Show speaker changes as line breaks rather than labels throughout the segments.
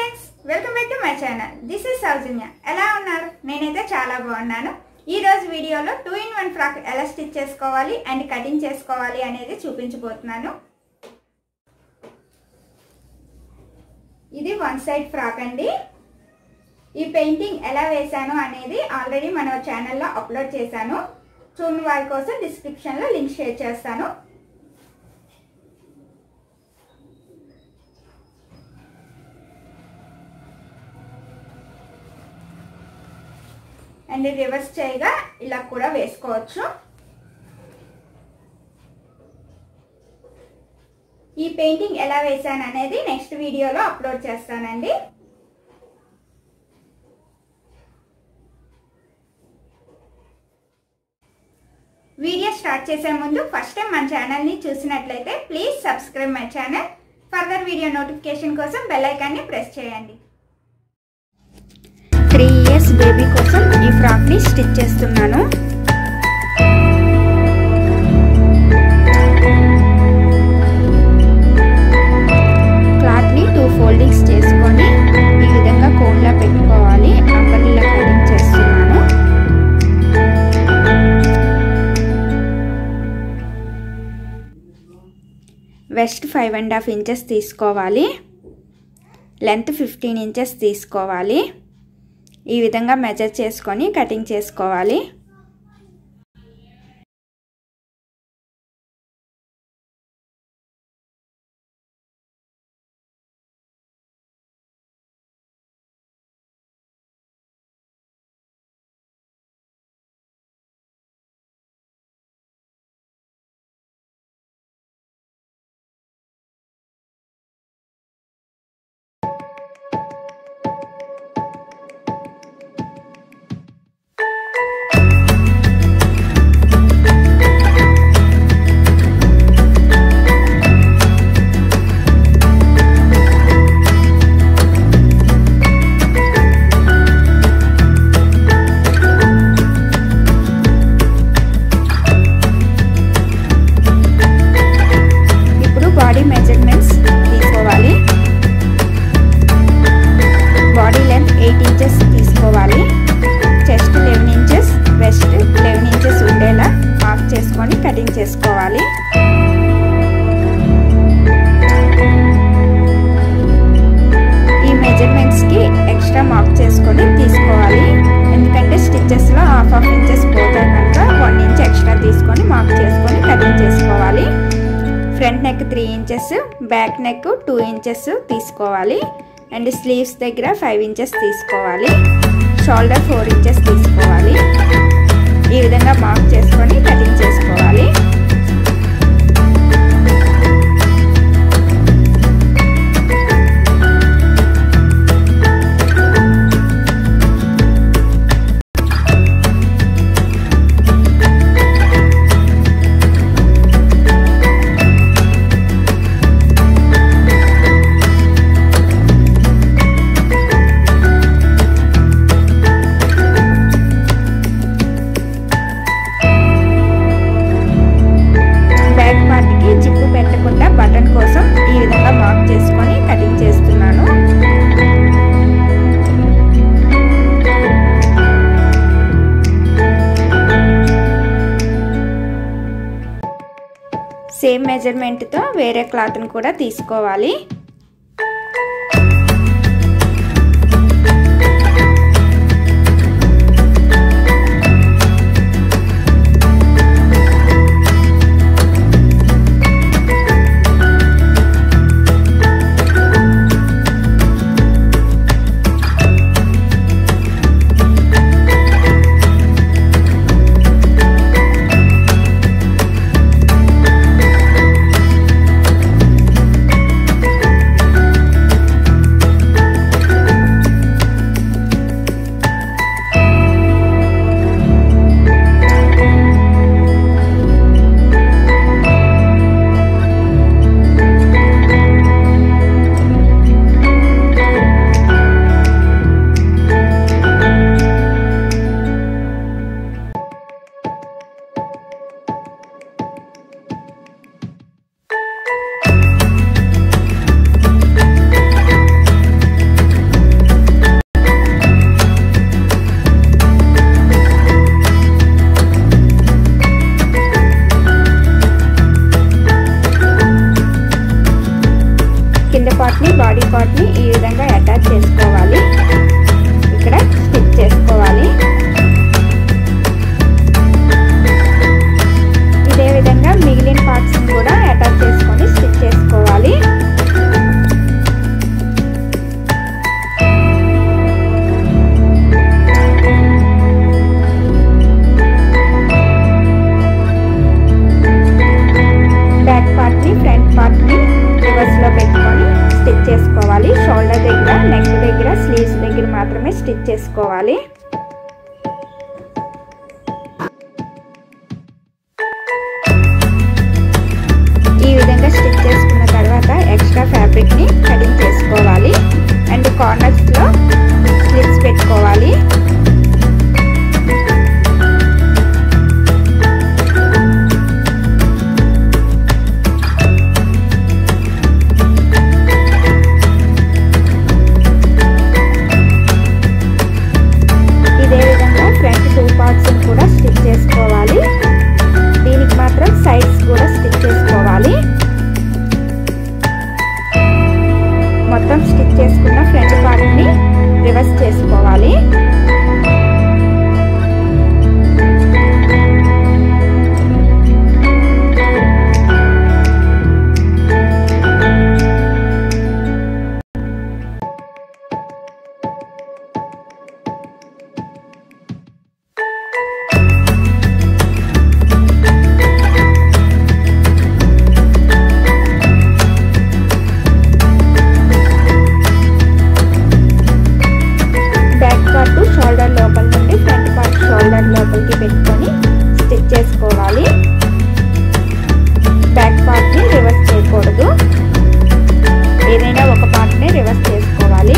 friends welcome back to my channel this is Soujanya ఎలా ఉన్నారు నేనైతే చాలా బాగున్నాను ఈ రోజు వీడియోలో టూ ఇన్ వన్ ఫ్రాక్ ఎలా స్టిచ్ చేసుకోవాలి అండ్ కటింగ్ చేసుకోవాలి అనేది చూపించబోతున్నాను ఇది వన్ సైడ్ ఫ్రాక్ అండి ఈ పెయింటింగ్ ఎలా వేశాను అనేది ఆల్రెడీ మన ఛానల్లో అప్లోడ్ చేశాను చూడని వారి కోసం డిస్క్రిప్షన్లో లింక్ షేర్ చేస్తాను అండ్ రివర్స్ చేయగా ఇలా కూడా వేసుకోవచ్చు ఈ పెయింటింగ్ ఎలా వేసాను అనేది నెక్స్ట్ వీడియోలో అప్లోడ్ చేస్తానండి వీడియో స్టార్ట్ చేసే ముందు ఫస్ట్ టైం మన ఛానల్ని చూసినట్లయితే please subscribe my channel further video notification కోసం బెల్ ఐకాన్ని ప్రెస్ చేయండి
త్రీ ఇయర్స్ బేబీ కోసం ఈ ఫ్రాక్ని స్టిచ్ చేస్తున్నాను క్లాత్ని టూ ఫోల్డింగ్స్ చేసుకొని ఈ విధంగా కోన్లా పెట్టుకోవాలి అంబరిలా కటింగ్ చేస్తున్నాను waist five and half inches తీసుకోవాలి లెంత్ ఫిఫ్టీన్ ఇంచెస్ తీసుకోవాలి ఈ విధంగా మెజర్ చేసుకొని కటింగ్ చేసుకోవాలి ఇప్పుడు బాడీ మెజర్మెంట్స్ తీసుకోవాలి బాడీ లెంత్ ఎయిట్ ఇంచెస్ తీసుకోవాలి chest eleven inches waist eleven inches ఉండేలా మార్క్ చేసుకొని కటింగ్ చేసుకోవాలి ఈ మెజర్మెంట్స్కి ఎక్స్ట్రా మార్క్ చేసుకొని తీసుకోవాలి ఎందుకంటే స్టిచ్చెస్లో హాఫ్ హాఫ్ ఇంచెస్ పోతాయి కనుక వన్ ఇంచ్ ఎక్స్ట్రా తీసుకొని మార్క్ చేసుకొని కటింగ్ చేసుకోవాలి front neck three inches back neck two inches తీసుకోవాలి అండ్ స్లీవ్స్ దగ్గర ఫైవ్ ఇంచెస్ తీసుకోవాలి షోల్డర్ ఫోర్ ఇంచెస్ తీసుకోవాలి ఈ విధంగా మార్క్ చేసుకొని కటింగ్ చేసుకోవాలి బ్యాక్ పార్ట్కి జిప్పు పెట్టకుండా బటన్ కోసం ఈ విధంగా మార్క్ చేసుకొని కటింగ్ చేస్తున్నాను సేమ్ మెజర్మెంట్తో వేరే క్లాత్ని కూడా తీసుకోవాలి పార్ట్ని ఈ విధంగా అటాచ్ చేసుకోవాలి ఇక్కడ స్టిచ్ చేసుకోవాలి ఇదే విధంగా మిగిలిన పార్ట్స్ కూడా అటాచ్ చేసుకొని స్టిచ్ చేసుకోవాలి బ్యాక్ పార్ట్ని ఫ్రంట్ పార్ట్ని రివర్స్లో పెట్టుకొని స్టిచ్ చేసుకోవాలి షోల్డర్ దగ్గర నెక్ దగ్గర స్లీవ్స్ దగ్గర మాత్రమే స్టిచ్ చేసుకోవాలి ఈ విధంగా స్టిచ్ చేసుకున్న తర్వాత ఎక్స్ట్రా ఫ్యాబ్రిక్ని కటింగ్ చేసుకోవాలి అండ్ కార్నర్స్లో స్లిట్స్ పెట్టుకోవాలి ఇదే విధంగా ఫ్రంట్ టూ పార్ట్స్ కూడా స్టిచ్ చేసుకోవాలి దీనికి మాత్రం సైడ్స్ కూడా స్టిచ్ చేసుకోవాలి మొత్తం స్టిచ్ చేసుకున్న ఫ్రంట్ పార్ట్ని రివర్స్ చేసుకోవాలి బ్యాక్ పార్ట్ షోల్డర్ లోపల నుండి ఫ్రంట్ పార్ట్ షోల్డర్ లోపలికి పెట్టుకొని స్టిచ్ చేసుకోవాలి బ్యాక్ పార్ట్ని రివర్స్ చేయకూడదు ఏదైనా ఒక పార్ట్ని రివర్స్ చేసుకోవాలి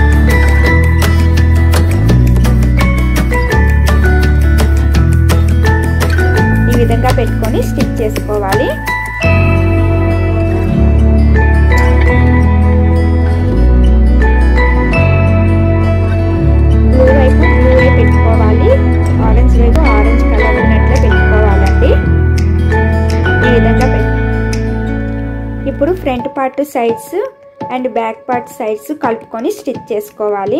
ఈ విధంగా పెట్టుకొని స్టిచ్ చేసుకోవాలి బ్లూ వైపు బ్లూ వైపు పెట్టుకోవాలి ఆరెంజ్ వైపు ఆరెంజ్ కలర్ ఉన్నట్లే పెట్టుకోవాలండి ఈ విధంగా పెట్టు ఇప్పుడు front part sides and back part sides కలుపుకొని స్టిచ్ చేసుకోవాలి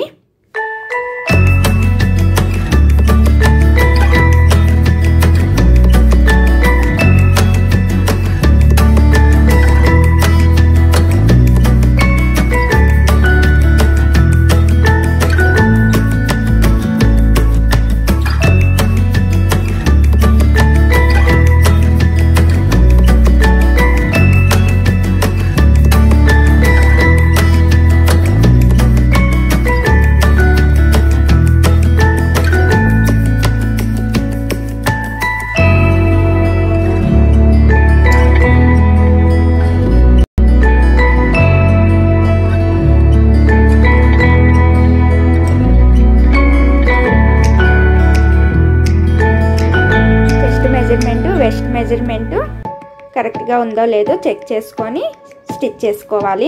చెస్ట్ మెజర్మెంట్ వెస్ట్ మెజర్మెంట్ కరెక్ట్గా ఉందో లేదో చెక్ చేసుకొని స్టిచ్ చేసుకోవాలి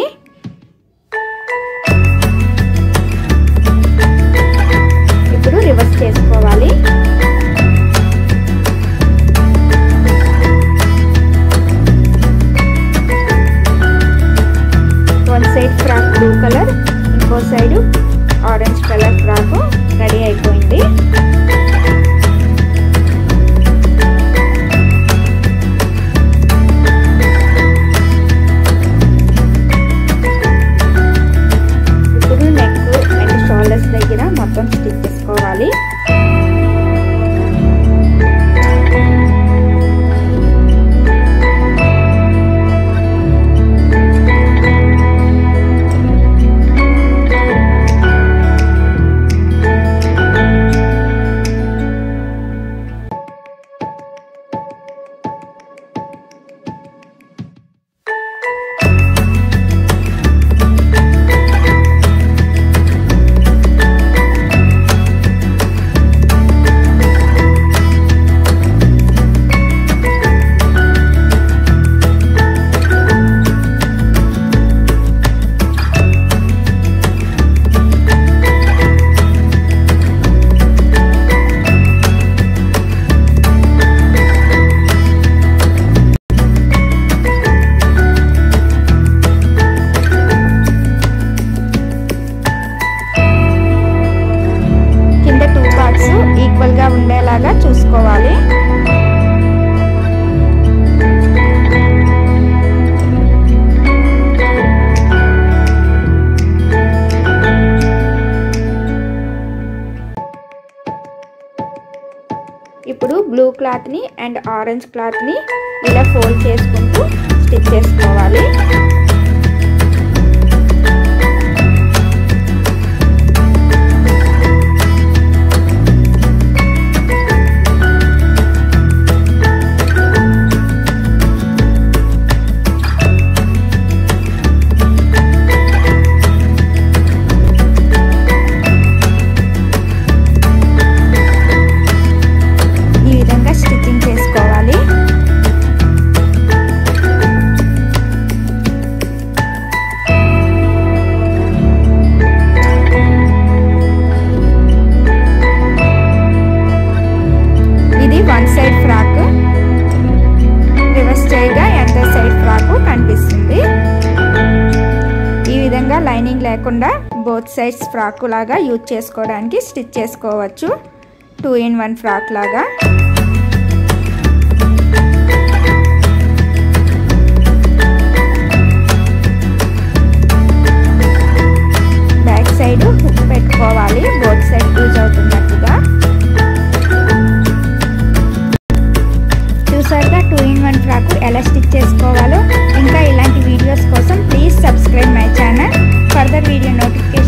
ఇప్పుడు రివర్స్ చేసుకోవాలి one side frock blue colour ఇంకో side orange colour frock ready అయిపోయింది ఇప్పుడు నెక్ అండ్ షోల్డర్స్ దగ్గర మొత్తం స్టిచ్ చేసుకోవాలి క్లాత్ని అండ్ ఆరెంజ్ క్లాత్ని ఇలా ఫోల్డ్ చేసుకుంటూ స్టిచ్ చేసుకోవాలి ఈ విధంగా స్టిచ్చింగ్ చేసుకోవాలి ఇది వన్ సైడ్ ఫ్రాక్ రివర్స్ చేయగా ఎంత సైడ్ ఫ్రాక్ కనిపిస్తుంది ఈ విధంగా లైనింగ్ లేకుండా బోత్ సైడ్స్ ఫ్రాక్ లాగా యూజ్ చేసుకోవడానికి స్టిచ్ చేసుకోవచ్చు టూ ఇన్ వన్ ఫ్రాక్ లాగా బ్యాక్ సైడ్ హుక్ పెట్టుకోవాలి బోత్ సైడ్ యూజ్ అవుతున్నట్టుగా చూసారుగా టూ ఇన్ వన్ ఫ్రాక్ ఎలా స్టిచ్ చేసుకోవాలో ఇంకా ఇలాంటి వీడియోస్ కోసం please subscribe my channel further video notification